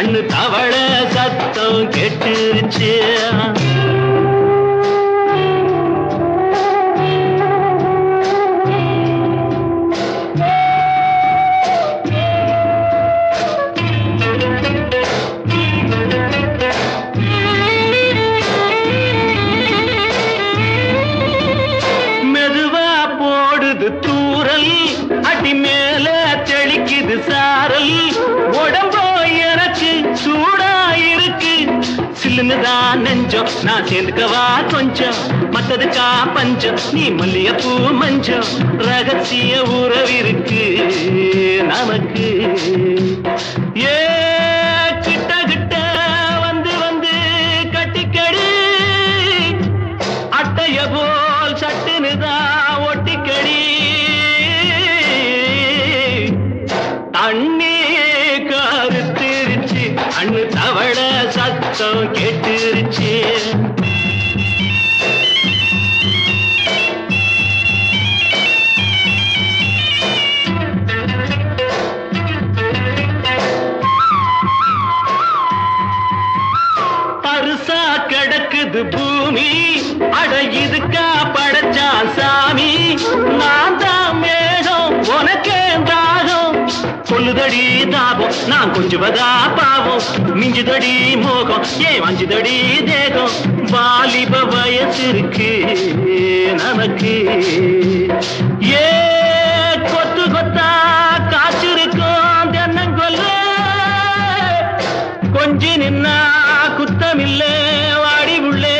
கண்ணு தவள சத்தம் கெட்டுருச்சு மெதுவா போடுது தூரல் அடி மேல தெளிக்குது சாரல் உடம்போ எனக்கு சூடா இருக்கு சில்லுன்னுதான் நெஞ்சம் நான் சேர்ந்துக்கவா கொஞ்சம் மத்ததுக்கா பஞ்சம் நீ மல்லிகைப்பூ மஞ்சம் ரகசிய உறவிருக்கு நமக்கு ஏ கிட்ட கிட்ட வந்து வந்து கட்டிக்கடி அட்டைய போல் சட்டுனுதான் ஒட்டிக்கடி தண்ணி கருத்திருச்சு அண்ணு தவள சத்தம் கேட்டுருச்சு பருசா கிடக்குது பூமி அட இதுக்கா படைச்சான் சாமி நான் தான் மேகம் உனக்கே தாகம் சொல்லுதடி தாபம் நான் கொஞ்சுவதா பாவம் மிஞ்சுதடி மோகம் ஏன் வஞ்சுதடி தேகம் வாலிப வயசு இருக்கு நமக்கு ஏ கொத்து கொத்தா காய்ச்சிருக்கும் தென்னங்கொல்ல கொஞ்சி நின்னா குத்தமில்லே வாடி உள்ளே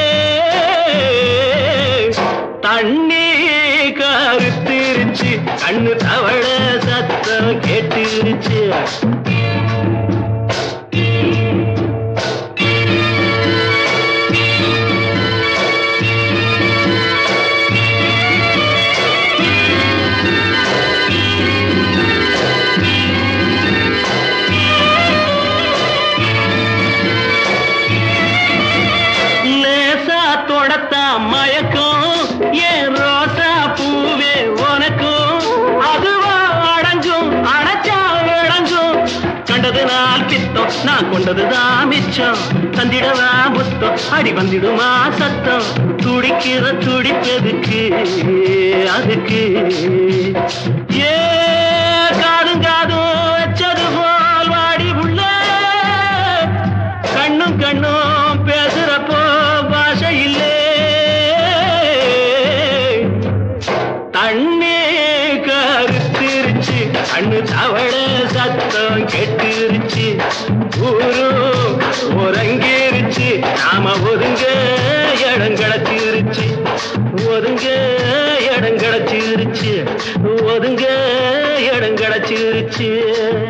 தண்ணி கருத்திருச்சு கண்ணு தவள சத்தம் கேட்டுருச்சு லேசா தொடத்தா மயக்கம் ஏன் ரோசா பூவே உனக்கும் அதுவா அடங்கும் அடைச்சா விளங்கும் கண்டது நாள் பித்தம் நான் கொண்டதுதான் மிச்சம் தந்திடவா புத்தம் அடி வந்திடுமா சத்தம் துடிக்கிற துடிப்பதுக்கு அதுக்கு ஏ காதும் காதும் வச்சது போல் வாடி உள்ள கண்ணும் கண்ணும் பேசுறப்போ பாஷை இல்லே தண்ணி கருத்திருச்சு கண்ணு தவள சத்தம் கெட்டுருச்சு ஊரு உறங்கிருச்சு நாம ஒதுங்க இடம் கிடச்சிருச்சு ஒதுங்க இடம் கிடச்சிருச்சு ஒதுங்க இடம் கிடச்சிருச்சு